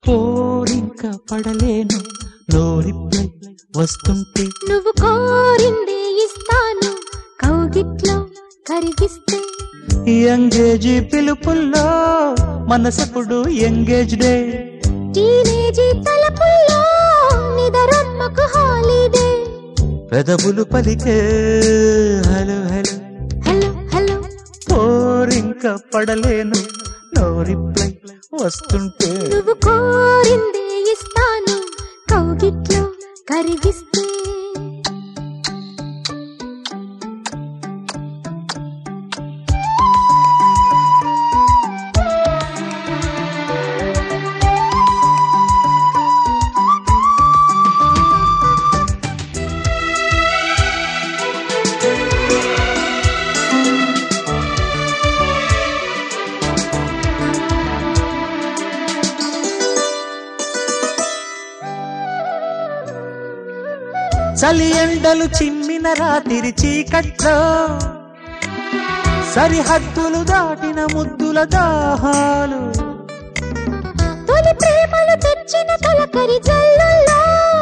పోరింక పడలేను no reply వస్తుంటే నువ్వు కోరిందే ఇస్తాను కౌగిట్లో కరిగిస్తే ఎంగేజీ పిలుపుల్లో మనసెప్పుడు ఎంగేజ్ డే టీనేజీ తలపుల్లో నిదరమ్మకు హాలిడే పెదవులు పలికే హలో హలో హలో హలో పోరింక పడలేను నో రిప్లై వస్తుంటే నువ్వు కోరిందే ఇస్తాను కౌగిట్లో కరిగిస్తే చలి ఎండలు చిమ్మిన రాత్రి చీకట్లో సరిహద్దులు దాటిన ముద్దుల దాహాలు తొలి ప్రేమలు తెచ్చిన తొలకరి జల్లుల్లో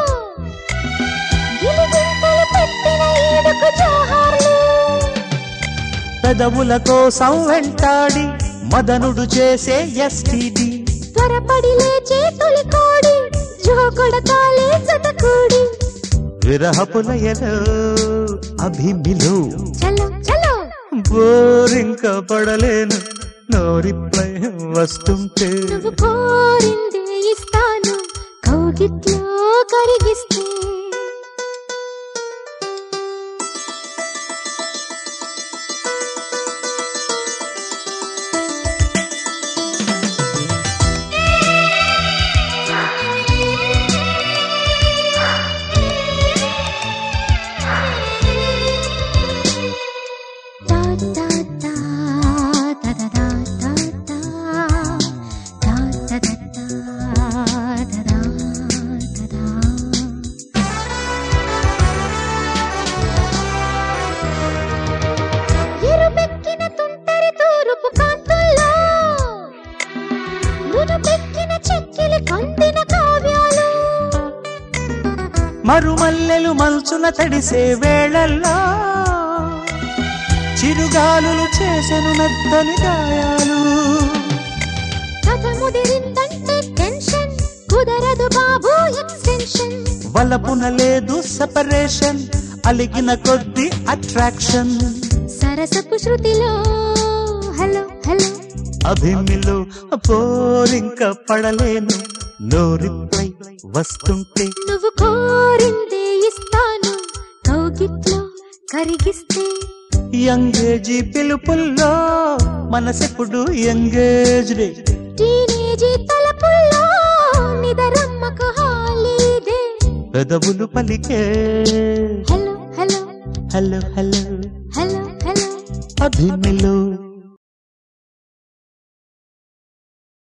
గిలిగింతలు పెట్టిన ఈడుకు జోహార్లు పెదవుల కోసం వెంటాడి మదనుడు చేసే ఎస్టిడి త్వరపడి లేచే తొలి కోడి జోకొడతాలే జతకూడి విరహపులయలో అభిమిలో చలో చలో బోరింక పడలేను నో రిప్లై వస్తుంటే నువ్వు కోరిందే ఇస్తాను కౌగిట్లో కరిగిస్తే Da da da da da da da da da da da da da da da da ఎరుపెక్కిన తుంటరి తూరుపు కాంతుల్లో నునుపెక్కిన చెక్కిలి కందిన కావ్యాలు మరుమల్లెలు మల్చున తడిసే వేళల్లో చిరుగాలులు చేసెను మెత్తని గాయాలు కథ ముదిరిందంటే టెన్షన్ కుదరదు బాబు ఎక్స్టెన్షన్ వలపున లేదు సెపరేషన్ అలిగిన కొద్ది అట్రాక్షన్ సరసపు శృతిలో హలో హలో అభిమిలో పోరింక పడలేను నో రిప్లై వస్తుంటే నువ్వు కోరిందే ఇస్తాను కౌగిట్లో కరిగిస్తే ఎంగేజీ పిలుపుల్లో మనసెప్పుడు ఎంగేజ్ డే టీనేజీ తలపుల్లో నిదరమ్మకు హాలిడే పెదవులు పలికే hello hello hello hello hello hello అభిమిలో